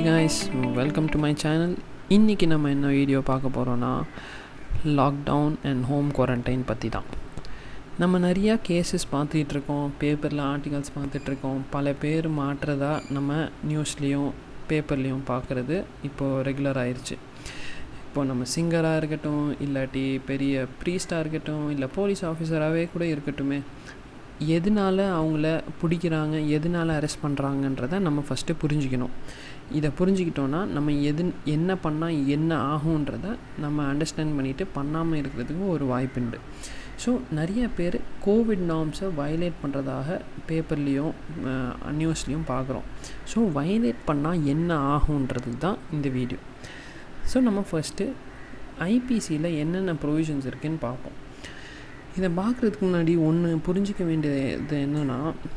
guys welcome to my channel இன்றைக்கி நம்ம என்ன வீடியோ பார்க்க போகிறோன்னா லாக்டவுன் அண்ட் ஹோம் குவாரண்டைன் பற்றி தான் நம்ம நிறையா கேசஸ் பார்த்துட்ருக்கோம் பேப்பரில் ஆர்டிகல்ஸ் பார்த்துட்ருக்கோம் பல பேர் மாட்டுறதா நம்ம நியூஸ்லேயும் பேப்பர்லேயும் பார்க்குறது இப்போது ரெகுலர் ஆயிடுச்சு இப்போ நம்ம சிங்கராக இருக்கட்டும் இல்லாட்டி பெரிய ப்ரீஸ்டாக இருக்கட்டும் இல்லை போலீஸ் ஆஃபீஸராகவே கூட இருக்கட்டுமே எதனால அவங்கள பிடிக்கிறாங்க எதனால அரெஸ்ட் பண்ணுறாங்கன்றத நம்ம ஃபஸ்ட்டு புரிஞ்சுக்கணும் இதை புரிஞ்சுக்கிட்டோன்னா நம்ம எது என்ன பண்ணால் என்ன ஆகுன்றத நம்ம அண்டர்ஸ்டாண்ட் பண்ணிவிட்டு பண்ணாமல் இருக்கிறதுக்கு ஒரு வாய்ப்புண்டு ஸோ நிறைய பேர் கோவிட் நார்ம்ஸை வயலேட் பண்ணுறதாக பேப்பர்லேயும் நியூஸ்லேயும் பார்க்குறோம் ஸோ வயலேட் பண்ணால் என்ன ஆகுன்றதுக்கு தான் இந்த வீடியோ ஸோ நம்ம ஃபஸ்ட்டு ஐபிசியில் என்னென்ன ப்ரொவிஷன்ஸ் இருக்குதுன்னு பார்ப்போம் இதை பார்க்குறதுக்கு முன்னாடி ஒன்று புரிஞ்சிக்க வேண்டியது என்னென்னா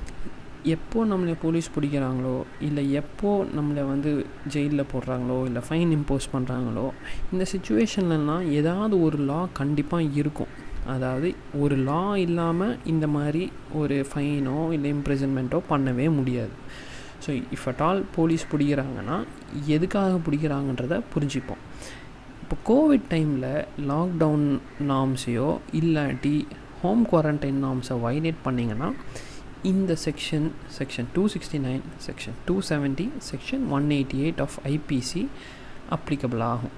எப்போ நம்மளை போலீஸ் பிடிக்கிறாங்களோ இல்லை எப்போ நம்மளை வந்து ஜெயிலில் போடுறாங்களோ இல்லை ஃபைன் இம்போஸ் பண்ணுறாங்களோ இந்த சுச்சுவேஷன்லலாம் ஏதாவது ஒரு லா கண்டிப்பாக இருக்கும் அதாவது ஒரு லா இல்லாமல் இந்த மாதிரி ஒரு ஃபைனோ இல்லை இம்ப்ரிசன்மெண்ட்டோ பண்ணவே முடியாது so if at all police பிடிக்கிறாங்கன்னா எதுக்காக பிடிக்கிறாங்கன்றத புரிஞ்சுப்போம் இப்போ கோவிட் டைமில் லாக்டவுன் நார்ம்ஸையோ இல்லாட்டி ஹோம் குவாரண்டைன் நார்ம்ஸை வைலேட் பண்ணிங்கன்னா இந்த section section two sixty nine section two seventy section one eighty eight of IPC applicable ஆகும்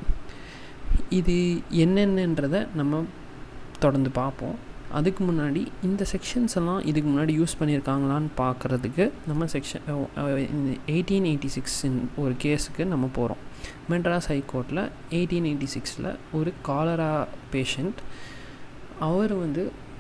இது என்னென்னன்றதை நம்ம தொடர்ந்து பார்ப்போம் அதுக்கு முன்னாடி இந்த செக்ஷன்ஸ் எல்லாம் இதுக்கு முன்னாடி யூஸ் பண்ணியிருக்காங்களான்னு பார்க்குறதுக்கு நம்ம செக்ஷன் எயிட்டீன் எயிட்டி சிக்ஸ் ஒரு கேஸுக்கு நம்ம போகிறோம் மெட்ராஸ் ஹைகோர்ட்டில் எயிட்டீன் எயிட்டி சிக்ஸில் ஒரு காலரா பேஷண்ட் அவர் வந்து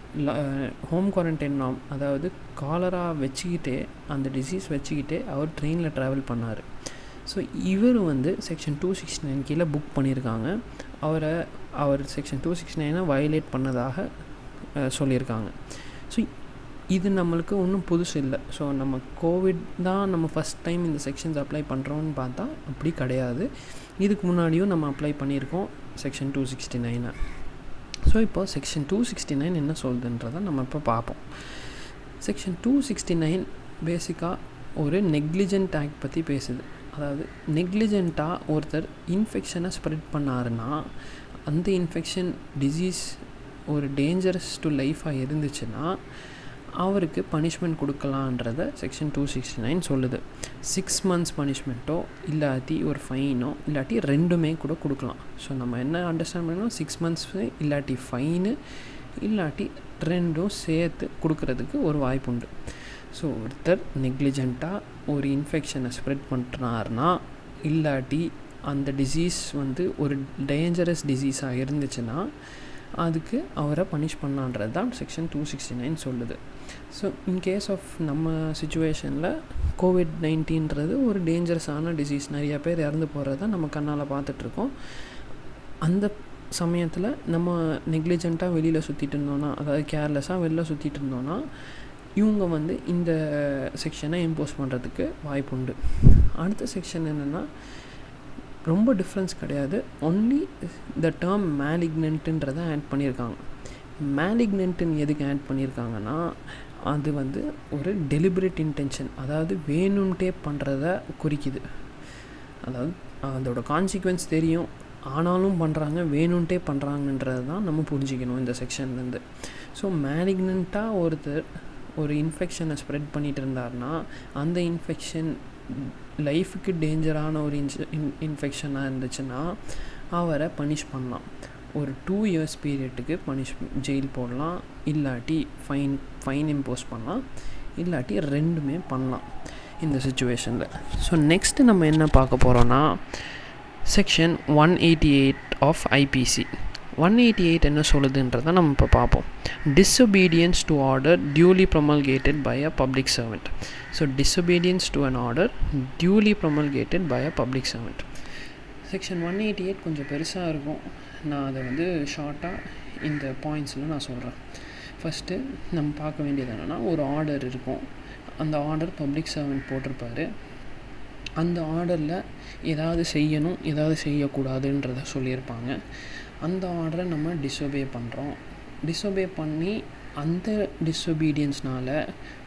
ஹோம் குவாரண்டைன் நாம் அதாவது காலரா வச்சுக்கிட்டே அந்த டிசீஸ் வச்சுக்கிட்டே அவர் ட்ரெயினில் ட்ராவல் பண்ணார் ஸோ இவர் வந்து செக்ஷன் டூ சிக்ஸ்டி நைன் கீழே புக் பண்ணியிருக்காங்க அவரை அவர் செக்ஷன் டூ சிக்ஸ்டி நைனை வயலேட் பண்ணதாக சொல்லியிருக்காங்க ஸோ இது நம்மளுக்கு ஒன்றும் புதுசு இல்லை ஸோ நம்ம கோவிட் தான் நம்ம ஃபஸ்ட் டைம் இந்த செக்ஷன்ஸ் அப்ளை பண்ணுறோன்னு பார்த்தா அப்படி கிடையாது இதுக்கு முன்னாடியும் நம்ம அப்ளை பண்ணியிருக்கோம் செக்ஷன் டூ சிக்ஸ்டி நைனை ஸோ இப்போ செக்ஷன் டூ சிக்ஸ்டி நைன் என்ன சொல்லுதுன்றதை நம்ம இப்போ பார்ப்போம் செக்ஷன் டூ சிக்ஸ்டி நைன் பேசிக்காக ஒரு நெக்லிஜென்ட் ஆக்ட் பற்றி பேசுது அதாவது நெக்லிஜெண்ட்டாக ஒருத்தர் இன்ஃபெக்ஷனை ஸ்ப்ரெட் பண்ணாருன்னா அந்த இன்ஃபெக்ஷன் டிசீஸ் ஒரு டேஞ்சரஸ் டு லைஃபாக இருந்துச்சுன்னா அவருக்கு பனிஷ்மெண்ட் கொடுக்கலான்றத செக்ஷன் டூ சிக்ஸ்டி நைன் சொல்லுது சிக்ஸ் மந்த்ஸ் பனிஷ்மெண்ட்டோ இல்லாட்டி ஒரு ஃபைனோ இல்லாட்டி ரெண்டுமே கூட கொடுக்கலாம் ஸோ நம்ம என்ன அண்டர்ஸ்டாண்ட் பண்ணணும் சிக்ஸ் மந்த்ஸ் இல்லாட்டி ஃபைனு இல்லாட்டி ரெண்டும் சேர்த்து கொடுக்கறதுக்கு ஒரு வாய்ப்பு உண்டு ஸோ ஒருத்தர் நெக்லிஜெண்ட்டாக ஒரு இன்ஃபெக்ஷனை ஸ்ப்ரெட் பண்ணுறாருனா இல்லாட்டி அந்த டிசீஸ் வந்து ஒரு டேஞ்சரஸ் டிசீஸாக இருந்துச்சுன்னா அதுக்கு அவரை பனிஷ் பண்ணான்றது தான் செக்ஷன் டூ சிக்ஸ்டி நைன் சொல்லுது ஸோ இன் கேஸ் ஆஃப் நம்ம சுச்சுவேஷனில் கோவிட் நைன்டீன்றது ஒரு டேஞ்சரஸான டிசீஸ் நிறைய பேர் இறந்து போகிறத நம்ம கண்ணால் பார்த்துட்ருக்கோம் அந்த சமயத்தில் நம்ம நெக்லிஜெண்ட்டாக வெளியில் சுற்றிட்டு இருந்தோன்னா அதாவது கேர்லெஸ்ஸாக வெளில சுற்றிட்டு இருந்தோன்னா இவங்க வந்து இந்த செக்ஷனை இம்போஸ் பண்ணுறதுக்கு வாய்ப்பு உண்டு அடுத்த செக்ஷன் என்னென்னா ரொம்ப டிஃப்ரென்ஸ் கிடையாது ஒன்லி த டேர்ம் மேலிக்னன்ட்டுன்றதை ஆட் பண்ணியிருக்காங்க மேலிக்னன்ட்டுன்னு எதுக்கு ஆட் பண்ணியிருக்காங்கன்னா அது வந்து ஒரு டெலிபரேட் இன்டென்ஷன் அதாவது வேணும்ட்டே பண்ணுறத குறிக்குது அதாவது அதோட கான்சிக்வன்ஸ் தெரியும் ஆனாலும் பண்ணுறாங்க வேணும்ட்டே பண்ணுறாங்கன்றது தான் நம்ம புரிஞ்சிக்கணும் இந்த செக்ஷன்லேருந்து ஸோ மேலிக்னண்ட்டாக ஒருத்தர் ஒரு இன்ஃபெக்ஷனை ஸ்ப்ரெட் பண்ணிகிட்டு இருந்தார்னா அந்த இன்ஃபெக்ஷன் லைஃபுக்கு டேஞ்சரான ஒரு இன்ஸ் இன் இன்ஃபெக்ஷனாக இருந்துச்சுன்னா அவரை பனிஷ் பண்ணலாம் ஒரு டூ இயர்ஸ் பீரியட்டுக்கு பனிஷ் ஜெயில் போடலாம் இல்லாட்டி ஃபைன் ஃபைன் இம்போஸ் பண்ணலாம் இல்லாட்டி ரெண்டுமே பண்ணலாம் இந்த சுச்சுவேஷனில் ஸோ நெக்ஸ்ட்டு நம்ம என்ன பார்க்க போகிறோன்னா section one eighty eight of IPC one eighty eight என்ன சொல்லுதுன்றதை நம்ம இப்போ பார்ப்போம் disobedience to order duly promulgated by a public servant so disobedience to an order duly promulgated by a public servant section one eighty eight கொஞ்சம் பெருசாக இருக்கும் நான் அதை வந்து ஷார்ட்டாக இந்த பாயிண்ட்ஸில் நான் சொல்கிறேன் ஃபஸ்ட்டு நம்ம பார்க்க வேண்டியது என்னென்னா ஒரு ஆர்டர் இருக்கும் அந்த ஆர்டர் பப்ளிக் சர்வெண்ட் போட்டிருப்பாரு அந்த ஆர்டரில் ஏதாவது செய்யணும் ஏதாவது செய்யக்கூடாதுன்றத சொல்லியிருப்பாங்க அந்த ஆர்டரை நம்ம டிஸ்ஒபே பண்ணுறோம் டிஸ்ஒபே பண்ணி அந்த டிஸ்ஒபீடியன்ஸ்னால்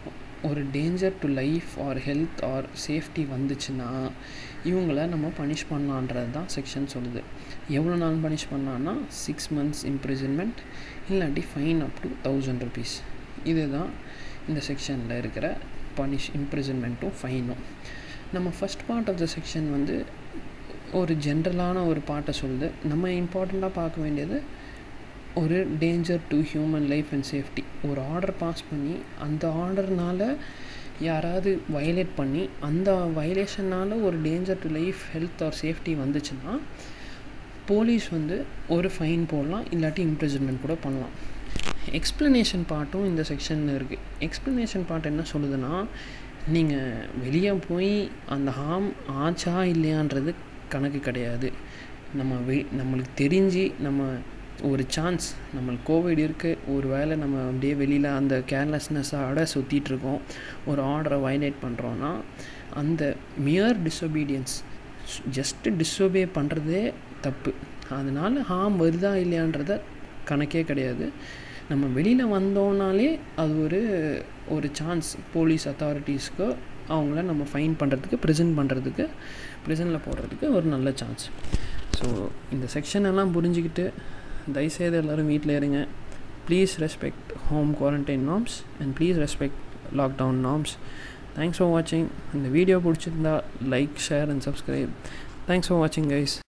ஒரு danger to life or health or safety வந்துச்சுன்னா இவங்கள நம்ம பனிஷ் பண்ணலான்றது தான் செக்ஷன் சொல்லுது எவ்வளோ நாள் பனிஷ் பண்ணலான்னா சிக்ஸ் மந்த்ஸ் இம்ப்ரிசன்மெண்ட் இல்லாட்டி fine up to thousand rupees இதுதான் இந்த செக்ஷனில் இருக்கிற பனிஷ் இம்ப்ரிசன்மெண்ட்டும் ஃபைனும் நம்ம first part of the section வந்து ஒரு ஜென்ரலான ஒரு பாட்டை சொல்லுது நம்ம இம்பார்ட்டண்ட்டாக பார்க்க வேண்டியது ஒரு danger to human life and safety ஒரு ஆர்டர் பாஸ் பண்ணி அந்த ஆர்டர்னால் யாராவது வயலேட் பண்ணி அந்த வயலேஷனால் ஒரு danger to life health or safety வந்துச்சுன்னா போலீஸ் வந்து ஒரு ஃபைன் போடலாம் இல்லாட்டி இம்ப்ரிசன்மெண்ட் கூட பண்ணலாம் எக்ஸ்ப்ளனேஷன் பார்ட்டும் இந்த செக்ஷனில் இருக்குது எக்ஸ்ப்ளனேஷன் பார்ட் என்ன சொல்லுதுன்னா நீங்கள் வெளியே போய் அந்த ஹார்ம் ஆச்சா இல்லையான்றது கணக்கு கிடையாது நம்ம வெ நம்மளுக்கு தெரிஞ்சு நம்ம ஒரு சான்ஸ் நம்மளுக்கு கோவிட் இருக்குது ஒரு வேளை நம்ம அப்படியே வெளியில் அந்த கேர்லெஸ்னஸோட சுற்றிட்டுருக்கோம் ஒரு ஆர்டரை வயலேட் பண்ணுறோன்னா அந்த மியர் டிஸொபீடியன்ஸ் ஜஸ்ட்டு டிஸொபே பண்ணுறதே தப்பு அதனால் ஹார்ம் வருதா இல்லையான்றத கணக்கே கிடையாது நம்ம வெளியில் வந்தோம்னாலே அது ஒரு ஒரு சான்ஸ் போலீஸ் அத்தாரிட்டிஸ்க்கு அவங்கள நம்ம ஃபைன் பண்ணுறதுக்கு ப்ரெசென்ட் பண்ணுறதுக்கு ப்ரெசென்ட்டில் போடுறதுக்கு ஒரு நல்ல சான்ஸ் ஸோ இந்த செக்ஷன் எல்லாம் புரிஞ்சுக்கிட்டு தயவுசெய்து எல்லோரும் வீட்டில் இருங்க please respect home quarantine norms and please respect lockdown norms thanks for வாட்சிங் இந்த வீடியோ பிடிச்சிருந்தா like share and subscribe thanks for வாட்சிங் கைஸ்